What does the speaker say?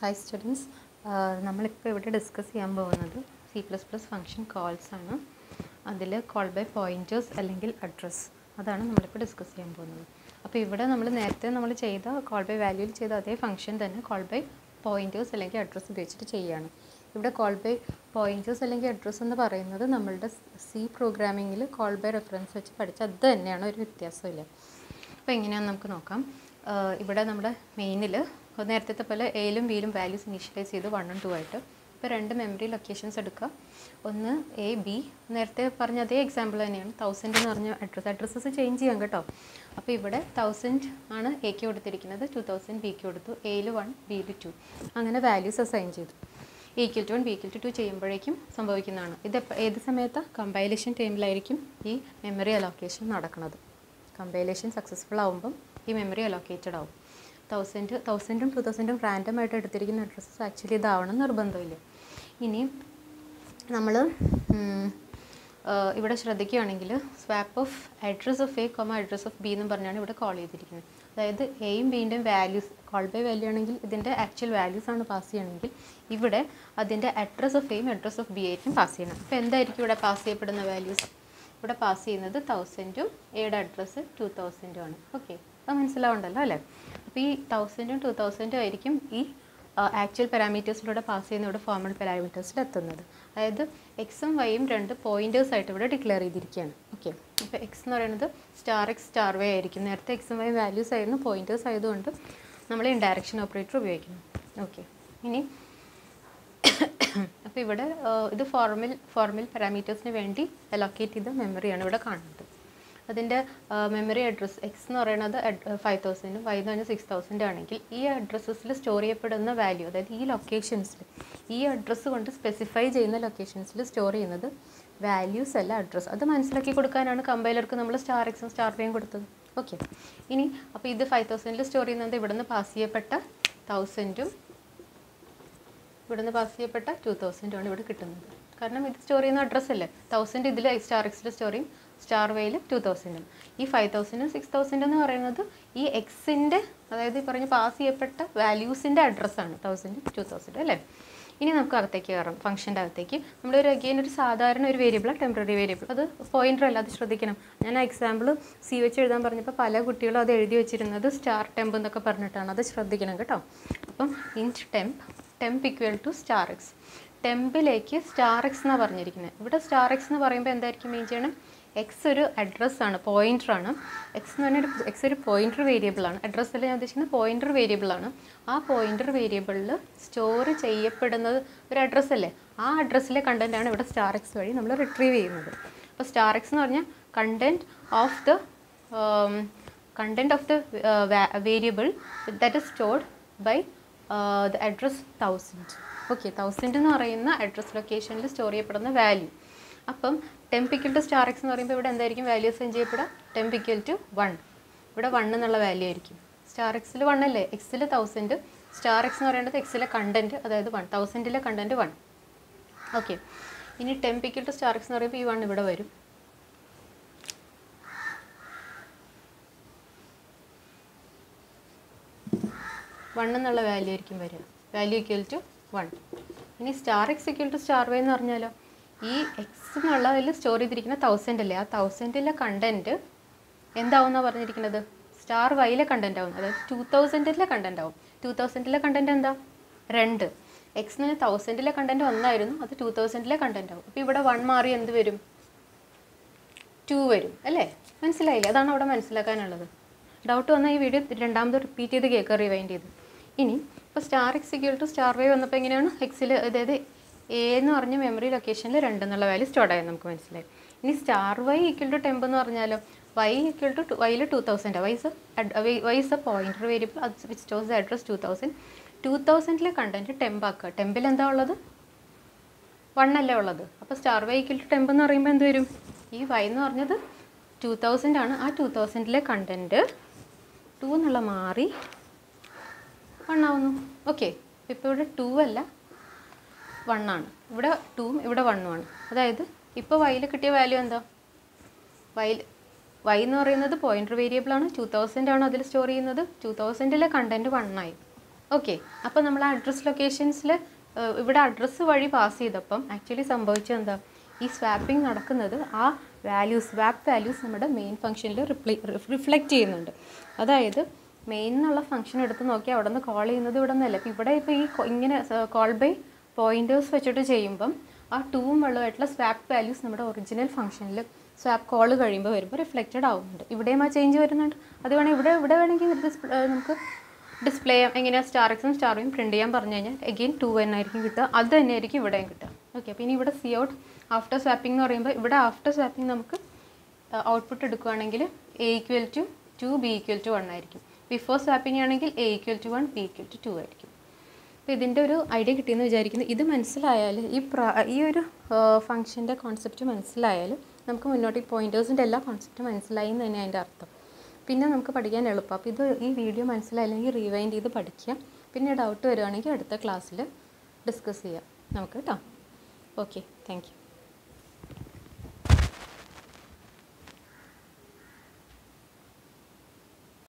hi students നമ്മളിപ്പോൾ ഇവിടെ discuss ചെയ്യാൻ പോകുന്നത് C plus plus function calls ആണ് അതിൽ കോൾ ബൈ പോയിൻറ്റേഴ്സ് അല്ലെങ്കിൽ അഡ്രസ്സ് അതാണ് നമ്മളിപ്പോൾ ഡിസ്കസ് ചെയ്യാൻ പോകുന്നത് അപ്പോൾ ഇവിടെ നമ്മൾ നേരത്തെ നമ്മൾ ചെയ്ത കോൾ ബൈ വാല്യൂയിൽ ചെയ്ത അതേ ഫംഗ്ഷൻ തന്നെ കോൾ ബൈ പോയിൻറ്റേഴ്സ് അല്ലെങ്കിൽ അഡ്രസ്സ് ഉപയോഗിച്ചിട്ട് ചെയ്യുകയാണ് ഇവിടെ കോൾ ബൈ പോയിൻറ്റേഴ്സ് അല്ലെങ്കിൽ അഡ്രസ്സ് എന്ന് പറയുന്നത് നമ്മളുടെ സി പ്രോഗ്രാമിങ്ങിൽ കോൾ ബൈ റെഫറൻസ് വെച്ച് പഠിച്ച അത് തന്നെയാണ് ഒരു വ്യത്യാസമില്ല അപ്പോൾ എങ്ങനെയാണെന്ന് നമുക്ക് നോക്കാം ആഹ് ഇവിടെ നമ്മുടെ മെയിനിൽ നേരത്തെ പോലെ എയിലും ബിയിലും വാല്യൂസ് ഇനീഷ്യലൈസ് ചെയ്ത് വണ്ണും ടു ആയിട്ട് ഇപ്പോൾ രണ്ട് മെമ്മറി ലൊക്കേഷൻസ് എടുക്കുക ഒന്ന് എ ബി നേരത്തെ പറഞ്ഞ അതേ എക്സാമ്പിൾ തന്നെയാണ് തൗസൻഡ് എന്ന് പറഞ്ഞ അഡ്രസ്സ് അഡ്രസ്സസ് ചേഞ്ച് ചെയ്യാം കേട്ടോ അപ്പോൾ ഇവിടെ തൗസൻഡ് ആണ് എക്ക് കൊടുത്തിരിക്കുന്നത് ടു തൗസൻഡ് ബിക്ക് കൊടുത്തു എയിൽ വൺ ബിയിൽ ടു അങ്ങനെ വാല്യൂസ് അസൈൻ ചെയ്തു equal to one B equal to two ചെയ്യുമ്പോഴേക്കും സംഭവിക്കുന്നതാണ് ഇത് എപ്പ- ഏത് സമയത്താണ് കമ്പൈലേഷൻ ടൈമിലായിരിക്കും ഈ മെമ്മറി അലോക്കേഷൻ നടക്കുന്നത് കമ്പൈലേഷൻ സക്സസ്ഫുൾ ആവുമ്പം ഈ മെമ്മറി അലോക്കേറ്റഡ് ആവും തൗസൻഡ് തൗസൻഡും ടു തൗസൻഡും റാൻഡം ആയിട്ട് എടുത്തിരിക്കുന്ന അഡ്രസ്സസ് ആക്ച്വലി ഇതാവണം നിർബന്ധമില്ല ഇനി നമ്മൾ ഇവിടെ ശ്രദ്ധിക്കുകയാണെങ്കിൽ swap of address of A comma address of B എന്ന് പറഞ്ഞാണ് ഇവിടെ കോൾ ചെയ്തിരിക്കുന്നത് അതായത് എയും ബിൻ്റെയും വാല്യൂസ് കോൾ ബൈ വാല്യൂ ആണെങ്കിൽ ഇതിൻ്റെ ആക്ച്വൽ വാല്യൂസ് ആണ് പാസ് ചെയ്യണമെങ്കിൽ ഇവിടെ അതിൻ്റെ അഡ്രസ് ഓഫ് എയും അഡ്രസ് ഓഫ് ബി ആയിരിക്കും പാസ് ചെയ്യണം അപ്പോൾ എന്തായിരിക്കും ഇവിടെ പാസ് ചെയ്യപ്പെടുന്ന വാല്യൂസ് ഇവിടെ പാസ് ചെയ്യുന്നത് തൗസൻഡും എയുടെ അഡ്രസ്സ് ടു തൗസൻഡും ആണ് ഓക്കെ അത് മനസ്സിലാവുണ്ടല്ലോ അല്ലേ അപ്പോൾ ഈ തൗസൻഡും ടു തൗസൻഡും ആയിരിക്കും ഈ ആക്ച്വൽ പാരാമീറ്റേഴ്സിലൂടെ പാസ് ചെയ്യുന്ന ഇവിടെ ഫോർമൽ പാരാമീറ്റേഴ്സിൽ എത്തുന്നത് അതായത് എക്സും വൈയും രണ്ട് പോയിൻറ്റേഴ്സ് ആയിട്ട് ഇവിടെ ഡിക്ലെയർ ചെയ്തിരിക്കുകയാണ് ഓക്കെ അപ്പോൾ എക്സ് എന്ന് പറയുന്നത് സ്റ്റാർ എക്സ് സ്റ്റാർ വൈ ആയിരിക്കും നേരത്തെ എക്സും വൈ വാല്യൂസ് ആയിരുന്നു പോയിൻറ്റേഴ്സ് ആയതുകൊണ്ട് നമ്മൾ ഇൻഡയറക്ഷൻ ഓപ്പറേറ്റർ ഉപയോഗിക്കണം ഓക്കെ ഇനി അപ്പോൾ ഇവിടെ ആ, ഇത് ഫോർമൽ ഫോർമൽ പാരാമീറ്റേഴ്സിന് വേണ്ടി അലോക്കേറ്റ് ചെയ്ത മെമ്മറിയാണ് ഇവിടെ കാണുന്നത് അതിൻ്റെ മെമ്മറി അഡ്രസ്സ് എക്സ് എന്ന് പറയുന്നത് ഫൈവ് തൗസൻഡും വൈ എന്ന് പറഞ്ഞാൽ സിക്സ് തൗസൻഡ് ആണെങ്കിൽ ഈ അഡ്രസ്സസിൽ സ്റ്റോർ ചെയ്യപ്പെടുന്ന വാല്യൂ അതായത് ഈ ലൊക്കേഷൻസിൽ ഈ അഡ്രസ്സ് കൊണ്ട് സ്പെസിഫൈ ചെയ്യുന്ന ലൊക്കേഷൻസിൽ സ്റ്റോർ ചെയ്യുന്നത് വാല്യൂസ് അല്ല അഡ്രസ്സ് അത് മനസ്സിലാക്കി കൊടുക്കാനാണ് കമ്പൈലർക്ക് നമ്മൾ സ്റ്റാർ എക്സും സ്റ്റാർ വൈയും കൊടുത്തത് ഓക്കെ ഇനി അപ്പോൾ ഇത് ഫൈവ് തൗസൻഡിൽ സ്റ്റോർ ചെയ്യുന്നത് ഇവിടുന്ന് പാസ് ചെയ്യപ്പെട്ട തൗസൻഡും ഇവിടുന്ന് പാസ് ചെയ്യപ്പെട്ട ടു തൗസൻഡും ആണ് ഇവിടെ കിട്ടുന്നത് കാരണം ഇത് സ്റ്റോർ ചെയ്യുന്ന അഡ്രസ്സ് അല്ലേ തൗസൻഡ് ഇതിൽ സ്റ്റാർ എക്സിൽ സ്റ്റോർ ചെയ്യും സ്റ്റാർ വൈയിൽ ടു തൗസൻഡും ഈ ഫൈവ് തൗസൻഡും സിക്സ് തൗസൻഡ് എന്ന് പറയുന്നത് ഈ എക്സിൻ്റെ അതായത് ഈ പറഞ്ഞ പാസ് ചെയ്യപ്പെട്ട വാല്യൂസിൻ്റെ അഡ്രസ്സാണ് തൗസൻഡ് ടു തൗസൻഡ് അല്ലേ ഇനി നമുക്ക് അകത്തേക്ക് കയറാം ഫംഗ്ഷൻ്റെ അകത്തേക്ക് നമ്മളൊരു അഗെയിൻ ഒരു സാധാരണ ഒരു വേരിയബിൾ ടെമ്പററി വേരിയബിൾ അത് പോയിൻ്റർ അല്ല അത് ശ്രദ്ധിക്കണം ഞാൻ ആ എക്സാമ്പിൾ സി വെച്ച് എഴുതാൻ പറഞ്ഞപ്പോൾ പല കുട്ടികളും അത് എഴുതി വെച്ചിരുന്നത് സ്റ്റാർ ടെമ്പ് എന്നൊക്കെ പറഞ്ഞിട്ടാണ് അത് ശ്രദ്ധിക്കണം കേട്ടോ അപ്പം int temp temp equal to star X ടെമ്പിലേക്ക് സ്റ്റാർ എക്സ് എന്നാണ് പറഞ്ഞിരിക്കുന്നത് ഇവിടെ സ്റ്റാർ എക്സ് എന്ന് പറയുമ്പോൾ എന്തായിരിക്കും മീൻ ചെയ്യണം എക്സ് ഒരു അഡ്രസ്സ് ആണ് പോയിൻ്റർ ആണ് എക്സ് എന്ന് പറഞ്ഞാൽ എക്സ് ഒരു പോയിൻ്റർ വേരിയബിൾ ആണ് അഡ്രസ്സ് അല്ല ഞാൻ ഉദ്ദേശിക്കുന്നത് പോയിൻ്റർ വേരിയബിൾ ആണ് ആ പോയിൻ്റർ വേരിയബിളിൽ സ്റ്റോർ ചെയ്യപ്പെടുന്നത് ഒരു അഡ്രസ്സ് അല്ലേ ആ അഡ്രസ്സിലെ കണ്ടൻ്റ് ആണ് ഇവിടെ സ്റ്റാർ എക്സ് വഴി നമ്മൾ റിട്രീവ് ചെയ്യുന്നത് അപ്പോൾ സ്റ്റാർ എക്സ് എന്ന് പറഞ്ഞാൽ content of the content of the variable that is stored by the address thousand okay thousand എന്ന് പറയുന്ന അഡ്രസ് ലൊക്കേഷനിൽ സ്റ്റോർ ചെയ്യപ്പെടുന്ന വാല്യൂ അപ്പം ടെമ്പിക്കൽ ടു സ്റ്റാർ എക്സ് എന്ന് പറയുമ്പോൾ ഇവിടെ എന്തായിരിക്കും വാല്യൂ സെൻഡ് ചെയ്യപ്പെടുക ടെമ്പിക്കൽ ടു വൺ ഇവിടെ വൺ എന്നുള്ള വാല്യൂ ആയിരിക്കും സ്റ്റാർ എക്സിൽ വൺ അല്ലേ എക്സിൽ തൗസൻഡ് സ്റ്റാർ എക്സ് എന്ന് പറയുന്നത് എക്സിലെ കണ്ടൻറ്റ് അതായത് വൺ തൗസൻഡിലെ കണ്ടൻറ്റ് വൺ ഓക്കെ ഇനി ടെമ്പിക്കൽ ടു സ്റ്റാർ എക്സ് എന്ന് പറയുമ്പോൾ ഈ വൺ ഇവിടെ വരും വൺ എന്നുള്ള വാല്യൂ ആയിരിക്കും വരിക വാല്യൂ ഇക്വൽ ടു വൺ ഇനി star X equal to star Y എന്ന് പറഞ്ഞാലോ ഈ എക്സ് എന്നുള്ളതിൽ സ്റ്റോർ ചെയ്തിരിക്കുന്ന തൗസൻഡ് അല്ലേ ആ തൗസൻഡിലെ കണ്ടൻറ്റ് എന്താവുമെന്നാണ് പറഞ്ഞിരിക്കുന്നത് സ്റ്റാർ വൈയിലെ കണ്ടൻറ്റ് ആവും അതായത് ടു തൗസൻഡിലെ കണ്ടൻറ്റ് ആവും ടു തൗസൻഡിലെ കണ്ടൻറ്റ് എന്താ രണ്ട് എക്സ് എന്ന് തൗസൻഡിലെ കണ്ടൻറ്റ് ഒന്നായിരുന്നു അത് ടു തൗസൻഡിലെ കണ്ടൻറ്റ് ആവും അപ്പോൾ ഇവിടെ വൺ മാറി എന്ത് വരും ടു വരും അല്ലേ മനസ്സിലായില്ലേ അതാണ് അവിടെ മനസ്സിലാക്കാനുള്ളത് ഡൗട്ട് വന്നാൽ ഈ വീഡിയോ രണ്ടാമത് റിപ്പീറ്റ് ചെയ്ത് കേൾക്കുക റിവൈൻഡ് ചെയ്ത് ഇനി ഇപ്പോൾ star X equal to star Y വന്നപ്പോൾ എങ്ങനെയാണ് എക്സിൽ അതായത് എ എന്ന് പറഞ്ഞ മെമ്മറി ലൊക്കേഷനിൽ രണ്ട് എന്നുള്ള വാല്യൂ സ്റ്റോർഡ് ആയത് നമുക്ക് മനസ്സിലായി ഇനി star Y equal to temp എന്ന് പറഞ്ഞാലോ വൈ ഈക്വൽ ടു വൈയിൽ two thousand Y's Y's a pointer variable അത് which stores the address two thousand two തൗസൻഡിലെ കണ്ടൻറ്റ് ടെമ്പ് ആക്കുക ടെമ്പിൽ എന്താ ഉള്ളത് വൺ അല്ലേ ഉള്ളത് അപ്പോൾ star Y equal to temp എന്ന് പറയുമ്പോൾ എന്ത് വരും ഈ വൈ എന്ന് പറഞ്ഞത് ടു തൗസൻഡ് ആണ് ആ ടു തൗസൻഡിലെ കണ്ടൻറ്റ് ടു എന്നുള്ള മാറി വൺ ആവുന്നു ഓക്കെ ഇപ്പോൾ ഇവിടെ ടു അല്ല വൺ ആണ് ഇവിടെ ടൂവും ഇവിടെ വണ്ണും ആണ് അതായത് ഇപ്പോൾ വൈയിൽ കിട്ടിയ വാല്യൂ എന്താ വൈയിൽ വൈ എന്ന് പറയുന്നത് പോയിൻ്റർ വേരിയബിൾ ആണ് ടു തൗസൻഡ് ആണ് അതിൽ സ്റ്റോർ ചെയ്യുന്നത് ടു തൗസൻഡിലെ കണ്ടൻറ്റ് വൺ ആയി ഓക്കെ അപ്പോൾ നമ്മൾ അഡ്രസ് ലൊക്കേഷൻസിൽ ഇവിടെ അഡ്രസ്സ് വഴി പാസ് ചെയ്തപ്പം ആക്ച്വലി സംഭവിച്ചത് എന്താ ഈ സ്വാപ്പിംഗ് നടക്കുന്നത് ആ വാല്യൂസ് സ്വാപ്പ് വാല്യൂസ് നമ്മുടെ മെയിൻ ഫംഗ്ഷനിൽ റിപ്ലൈ റിഫ്ലക്റ്റ് ചെയ്യുന്നുണ്ട് അതായത് മെയിൻ എന്നുള്ള ഫംഗ്ഷൻ എടുത്ത് നോക്കി അവിടെ നിന്ന് കോൾ ചെയ്യുന്നത് ഇവിടെ നിന്നല്ല ഇപ്പോൾ ഇവിടെ ഇപ്പോൾ ഈ കൊ- ഇങ്ങനെ കോൾ ബൈ പോയിന്റേഴ്സ് വെച്ചിട്ട് ചെയ്യുമ്പം ആ ടൂവും വെള്ളമായിട്ടുള്ള സ്വാപ്പ് വാല്യൂസ് നമ്മുടെ ഒറിജിനൽ ഫംഗ്ഷനിൽ സ്വാപ്പ് കോൾ കഴിയുമ്പോൾ വരുമ്പോൾ റിഫ്ലക്റ്റഡ് ആവുന്നുണ്ട് ഇവിടെയും ആ ചേഞ്ച് വരുന്നുണ്ട് അത് വേണമെങ്കിൽ ഇവിടെ ഇവിടെ വേണമെങ്കിൽ ഡിസ്പ്ലേ നമുക്ക് ഡിസ്പ്ലേ എങ്ങനെയാണ് സ്റ്റാർ എക്സും സ്റ്റാറും പ്രിൻറ്റ് ചെയ്യാൻ പറഞ്ഞു കഴിഞ്ഞാൽ എഗെയിൻ ടു എന്നായിരിക്കും കിട്ടുക അത് തന്നെയായിരിക്കും ഇവിടെയും കിട്ടുക ഓക്കെ അപ്പോൾ ഇനി ഇവിടെ സി ഔട്ട് ആഫ്റ്റർ സ്വാപ്പിംഗ് എന്ന് പറയുമ്പോൾ ഇവിടെ ആഫ്റ്റർ സ്വാപ്പിംഗ് നമുക്ക് ഔട്ട്പുട്ട് എടുക്കുകയാണെങ്കിൽ A equal to two B equal to one ആയിരിക്കും ബിഫോർ സ്വാപ്പിംഗ് ആണെങ്കിൽ A equal to one B equal to two ആയിരിക്കും അപ്പോൾ ഇതിൻ്റെ ഒരു ഐഡിയ കിട്ടിയെന്ന് വിചാരിക്കുന്നു ഇത് മനസ്സിലായാൽ ഈ പ്ര ഈ ഒരു ഫംഗ്ഷൻ്റെ കോൺസെപ്റ്റ് മനസ്സിലായാൽ നമുക്ക് മുന്നോട്ട് ഈ പോയിൻറ്റേഴ്സിൻ്റെ എല്ലാ കോൺസെപ്റ്റും മനസ്സിലായി എന്ന് തന്നെ അതിൻ്റെ അർത്ഥം പിന്നെ നമുക്ക് പഠിക്കാൻ എളുപ്പം അപ്പോൾ ഇത് ഈ വീഡിയോ മനസ്സിലായില്ലെങ്കിൽ റീവൈൻഡ് ചെയ്ത് പഠിക്കുക പിന്നെ ഡൗട്ട് വരുവാണെങ്കിൽ അടുത്ത ക്ലാസ്സിൽ ഡിസ്കസ് ചെയ്യാം നമുക്ക് കേട്ടോ ഓക്കെ താങ്ക് യു